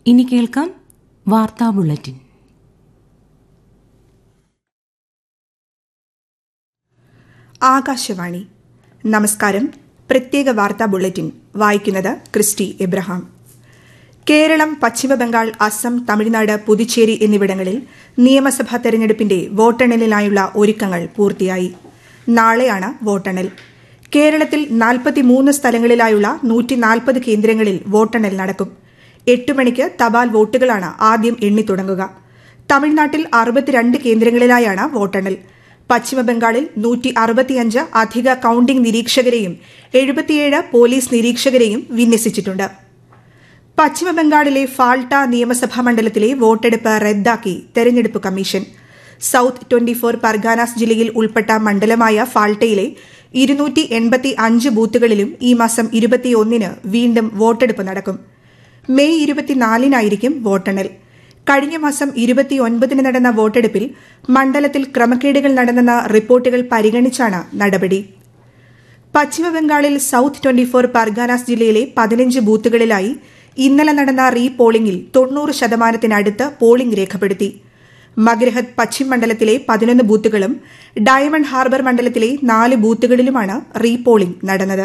ഇനി കേൾക്കാം വാർത്താ ബുള്ളറ്റിൻ ആകാശവാണി നമസ്കാരം പ്രത്യേക വാർത്താ ബുള്ളറ്റിൻ വായിക്കുന്നത് ക്രിസ്റ്റി എബ്രഹാം കേരളം പശ്ചിമബംഗാൾ അസം തമിഴ്നാട് പുതുച്ചേരി എന്നിവിടങ്ങളിൽ നിയമസഭാ തെരഞ്ഞെടുപ്പിന്റെ വോട്ടെണ്ണലിനായുള്ള ഒരുക്കങ്ങൾ പൂർത്തിയായി നാളെയാണ് വോട്ടെണ്ണൽ കേരളത്തിൽ നാൽപ്പത്തിമൂന്ന് സ്ഥലങ്ങളിലായുള്ള നൂറ്റിനാൽപ്പത് കേന്ദ്രങ്ങളിൽ വോട്ടെണ്ണൽ നടക്കും എട്ട് മണിക്ക് തപാൽ വോട്ടുകളാണ് ആദ്യം എണ്ണിത്തുടങ്ങുക തമിഴ്നാട്ടിൽ അറുപത്തിരണ്ട് കേന്ദ്രങ്ങളിലായാണ് വോട്ടെണ്ണൽ പശ്ചിമബംഗാളിൽ നൂറ്റി അറുപത്തിയഞ്ച് അധിക കൌണ്ടിംഗ് നിരീക്ഷകരെയും എഴുപത്തിയേഴ് പോലീസ് നിരീക്ഷകരെയും വിന്യസിച്ചിട്ടുണ്ട് പശ്ചിമബംഗാളിലെ ഫാൾട്ട നിയമസഭാ മണ്ഡലത്തിലെ വോട്ടെടുപ്പ് റദ്ദാക്കി തെരഞ്ഞെടുപ്പ് commission south twenty four Parganas ജില്ലയിൽ ഉൾപ്പെട്ട മണ്ഡലമായ ഫാൾട്ടയിലെ ഇരുന്നൂറ്റി എൺപത്തി അഞ്ച് ബൂത്തുകളിലും ഈ മാസം ഇരുപത്തിയൊന്നിന് വീണ്ടും വോട്ടെടുപ്പ് നടക്കും മെയ് ഇരുപത്തിനാലിനായിരിക്കും വോട്ടെണ്ണൽ കഴിഞ്ഞ മാസം ഇരുപത്തിയൊൻപതിന് നടന്ന വോട്ടെടുപ്പിൽ മണ്ഡലത്തിൽ ക്രമക്കേടുകൾ നടന്നെന്ന റിപ്പോർട്ടുകൾ പരിഗണിച്ചാണ് നടപടി പശ്ചിമബംഗാളിൽ സൌത്ത് ട്വന്റി ഫോർ പർഗാനാസ് ജില്ലയിലെ പതിനഞ്ച് ബൂത്തുകളിലായി ഇന്നലെ നടന്ന റീ പോളിംഗിൽ തൊണ്ണൂറ് ശതമാനത്തിനടുത്ത് പോളിംഗ് രേഖപ്പെടുത്തി മഗ്രഹത് പശ്ചിം മണ്ഡലത്തിലെ പതിനൊന്ന് ബൂത്തുകളും ഡയമണ്ട് ഹാർബർ മണ്ഡലത്തിലെ നാല് ബൂത്തുകളിലുമാണ് റീ പോളിംഗ് നടന്നത്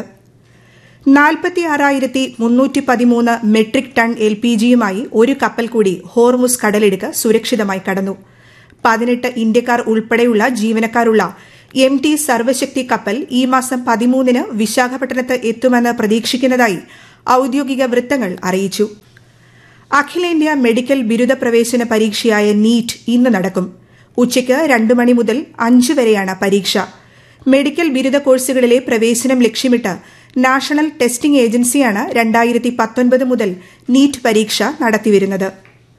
നാൽപ്പത്തി ആറായിരത്തി മുന്നൂറ്റി പതിമൂന്ന് മെട്രിക് ടൺ എൽ പി ജിയുമായി ഒരു കപ്പൽ കൂടി ഹോർമുസ് കടലിടുക്ക് സുരക്ഷിതമായി കടന്നു പതിനെട്ട് ഇന്ത്യക്കാർ ഉൾപ്പെടെയുള്ള ജീവനക്കാരുള്ള എം ടി സർവശക്തി കപ്പൽ ഈ മാസം പതിമൂന്നിന് വിശാഖപട്ടണത്ത് എത്തുമെന്ന് പ്രതീക്ഷിക്കുന്നതായി ഔദ്യോഗിക വൃത്തങ്ങൾ അറിയിച്ചു അഖിലേന്ത്യാ മെഡിക്കൽ ബിരുദ പ്രവേശന പരീക്ഷയായ നീറ്റ് ഇന്ന് നടക്കും ഉച്ചയ്ക്ക് രണ്ട് മണി മുതൽ അഞ്ച് വരെയാണ് പരീക്ഷ മെഡിക്കൽ ബിരുദ കോഴ്സുകളിലെ പ്രവേശനം ലക്ഷ്യമിട്ട് നാഷണൽ ടെസ്റ്റിംഗ് ഏജൻസിയാണ് രണ്ടായിരത്തി പത്തൊൻപത് മുതൽ നീറ്റ് പരീക്ഷ നടത്തിവരുന്നത്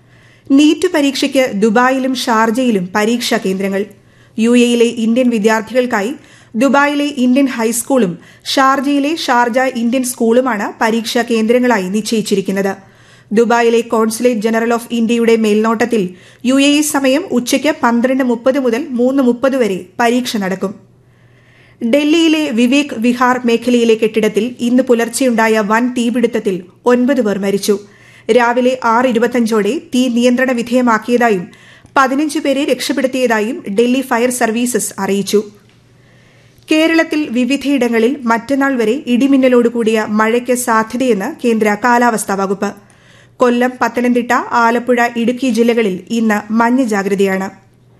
നീറ്റ് പരീക്ഷയ്ക്ക് ദുബായിലും ഷാർജയിലും പരീക്ഷാ കേന്ദ്രങ്ങൾ യു എയിലെ ഇന്ത്യൻ വിദ്യാർത്ഥികൾക്കായി ദുബായിലെ ഇന്ത്യൻ ഹൈസ്കൂളും ഷാർജയിലെ ഷാർജ ഇന്ത്യൻ സ്കൂളുമാണ് പരീക്ഷാ കേന്ദ്രങ്ങളായി നിശ്ചയിച്ചിരിക്കുന്നത് ദുബായിലെ കോൺസുലേറ്റ് ജനറൽ ഓഫ് ഇന്ത്യയുടെ മേൽനോട്ടത്തിൽ യു എ ഇ സമയം ഉച്ചയ്ക്ക് പന്ത്രണ്ട് മുപ്പത് മുതൽ മൂന്ന് മുപ്പത് വരെ പരീക്ഷ നടക്കും ഡൽഹിയിലെ വിവേക് വിഹാർ മേഖലയിലെ കെട്ടിടത്തിൽ ഇന്ന് പുലർച്ചെയുണ്ടായ വൻ തീപിടുത്തത്തിൽ ഒൻപത് പേർ മരിച്ചു രാവിലെ ആറ് ഇരുപത്തഞ്ചോടെ തീ നിയന്ത്രണ വിധേയമാക്കിയതായും പതിനഞ്ച് പേരെ രക്ഷപ്പെടുത്തിയതായും ഡൽഹി ഫയർ സർവീസസ് അറിയിച്ചു കേരളത്തിൽ വിവിധയിടങ്ങളിൽ മറ്റന്നാൾ വരെ ഇടിമിന്നലോടുകൂടിയ മഴയ്ക്ക് സാധ്യതയെന്ന് കേന്ദ്ര കാലാവസ്ഥാ വകുപ്പ് കൊല്ലം പത്തനംതിട്ട ആലപ്പുഴ ഇടുക്കി ജില്ലകളിൽ ഇന്ന് മഞ്ഞ ജാഗ്രതയാണ്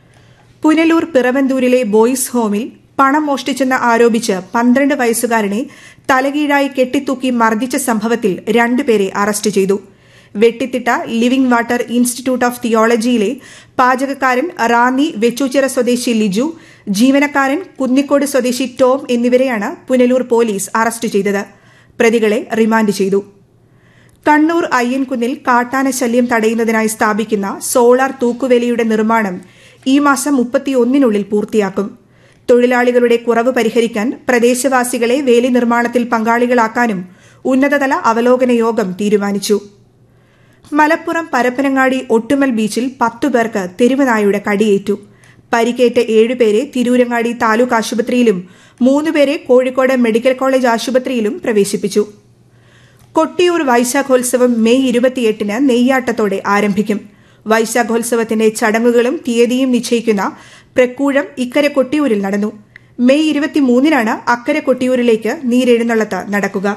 പുനലൂർ പിറവന്തൂരിലെ ബോയ്സ് ഹോമിൽ പണം മോഷ്ടിച്ചെന്ന് ആരോപിച്ച് പന്ത്രണ്ട് വയസ്സുകാരനെ തലകീഴായി കെട്ടിത്തൂക്കി മർദ്ദിച്ച സംഭവത്തിൽ രണ്ടുപേരെ അറസ്റ്റ് ചെയ്തു വെട്ടിത്തിട്ട ലിവിംഗ് വാട്ടർ ഇൻസ്റ്റിറ്റ്യൂട്ട് ഓഫ് തിയോളജിയിലെ പാചകക്കാരൻ റാന്നി വെച്ചൂച്ചിറ സ്വദേശി ലിജു ജീവനക്കാരൻ കുന്നിക്കോട് സ്വദേശി ടോം എന്നിവരെയാണ് പുനലൂർ പോലീസ് അറസ്റ്റ് ചെയ്തത് പ്രതികളെ റിമാൻഡ് ചെയ്തു കണ്ണൂർ അയ്യൻകുന്നിൽ കാട്ടാന ശല്യം തടയുന്നതിനായി സ്ഥാപിക്കുന്ന സോളാർ തൂക്കുവേലിയുടെ നിർമ്മാണം ഈ മാസം മുപ്പത്തിയൊന്നിനുള്ളിൽ പൂർത്തിയാക്കും തൊഴിലാളികളുടെ കുറവ് പരിഹരിക്കാൻ പ്രദേശവാസികളെ വേലി നിർമ്മാണത്തിൽ പങ്കാളികളാക്കാനും ഉന്നതതല അവലോകന യോഗം തീരുമാനിച്ചു മലപ്പുറം പരപ്പനങ്ങാടി ഒട്ടുമൽ ബീച്ചിൽ പത്തുപേർക്ക് തെരുവുനായുടെ കടിയേറ്റു പരിക്കേറ്റ ഏഴുപേരെ തിരൂരങ്ങാടി താലൂക്ക് ആശുപത്രിയിലും മൂന്നുപേരെ കോഴിക്കോട് മെഡിക്കൽ കോളേജ് ആശുപത്രിയിലും പ്രവേശിപ്പിച്ചു കൊട്ടിയൂർ വൈശാഖോത്സവം മെയ് ഇരുപത്തിയെട്ടിന് നെയ്യാട്ടത്തോടെ ആരംഭിക്കും വൈശാഖോത്സവത്തിന്റെ ചടങ്ങുകളും തീയതിയും നിശ്ചയിക്കുന്ന പ്രക്കൂഴം ഇക്കരെ കൊട്ടിയൂരിൽ നടന്നു മെയ് ഇരുപത്തിമൂന്നിനാണ് അക്കരെ കൊട്ടിയൂരിലേക്ക് നീരെഴുന്നള്ളത്ത് നടക്കുക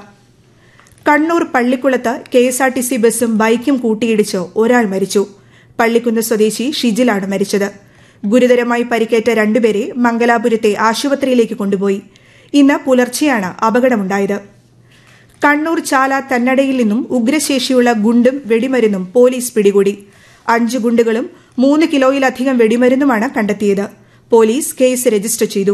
കണ്ണൂർ പള്ളിക്കുളത്ത് K S R T C ബസും ബൈക്കും കൂട്ടിയിടിച്ച് ഒരാൾ മരിച്ചു പള്ളിക്കുന്ന് സ്വദേശി ഷിജിലാണ് മരിച്ചത് ഗുരുതരമായി പരിക്കേറ്റ രണ്ടുപേരെ മംഗലാപുരത്തെ ആശുപത്രിയിലേക്ക് കൊണ്ടുപോയി ഇന്ന് പുലർച്ചെയാണ് അപകടമുണ്ടായത് കണ്ണൂർ ചാല തന്നടയിൽ നിന്നും ഉഗ്രശേഷിയുള്ള ഗുണ്ടും വെടിമരുന്നും പോലീസ് പിടികൂടി അഞ്ച് ഗുണ്ടുകളും മൂന്ന് കിലോയിലധികം വെടിമരുന്നുമാണ് കണ്ടെത്തിയത് പോലീസ് കേസ് രജിസ്റ്റർ ചെയ്തു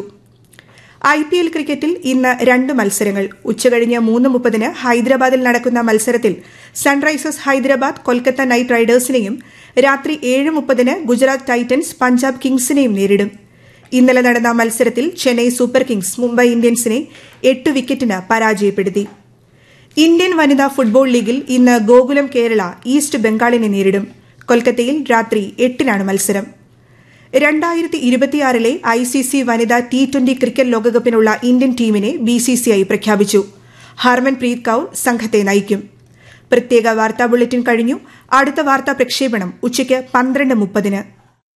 ഐ പി എൽ ക്രിക്കറ്റിൽ ഇന്ന് രണ്ട് മത്സരങ്ങൾ ഉച്ചകഴിഞ്ഞ് മൂന്ന് മുപ്പതിന് ഹൈദരാബാദിൽ നടക്കുന്ന മത്സരത്തിൽ സൺറൈസേഴ്സ് ഹൈദരാബാദ് കൊൽക്കത്ത നൈറ്റ് റൈഡേഴ്സിനെയും രാത്രി ഏഴ് മുപ്പതിന് ഗുജറാത്ത് ടൈറ്റൻസ് പഞ്ചാബ് കിങ്സിനെയും നേരിടും ഇന്നലെ നടന്ന മത്സരത്തിൽ ചെന്നൈ സൂപ്പർ കിങ്സ് മുംബൈ ഇന്ത്യൻസിനെ എട്ട് വിക്കറ്റിന് പരാജയപ്പെടുത്തി ഇന്ത്യൻ വനിതാ ഫുട്ബോൾ ലീഗിൽ ഇന്ന് ഗോകുലം കേരള ഈസ്റ്റ് ബംഗാളിനെ നേരിടും കൊൽക്കത്തയിൽ രാത്രി എട്ടിനാണ് മത്സരം രണ്ടായിരത്തി ഇരുപത്തിയാറിലെ ഐ സി സി വനിതാ ടി ട്വന്റി ക്രിക്കറ്റ് ലോകകപ്പിനുള്ള ഇന്ത്യൻ ടീമിനെ ബി സി സി ഐ പ്രഖ്യാപിച്ചു ഹർമൻപ്രീത് കൌർ സംഘത്തെ നയിക്കും പ്രത്യേക വാർത്താ ബുള്ളറ്റിൻ കഴിഞ്ഞു അടുത്ത വാർത്താ പ്രക്ഷേപണം ഉച്ചയ്ക്ക് പന്ത്രണ്ട് മുപ്പതിന്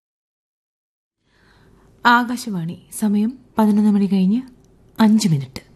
ആകാശവാണി സമയം പതിനൊന്ന് മണി കഴിഞ്ഞ് അഞ്ച് മിനിറ്റ്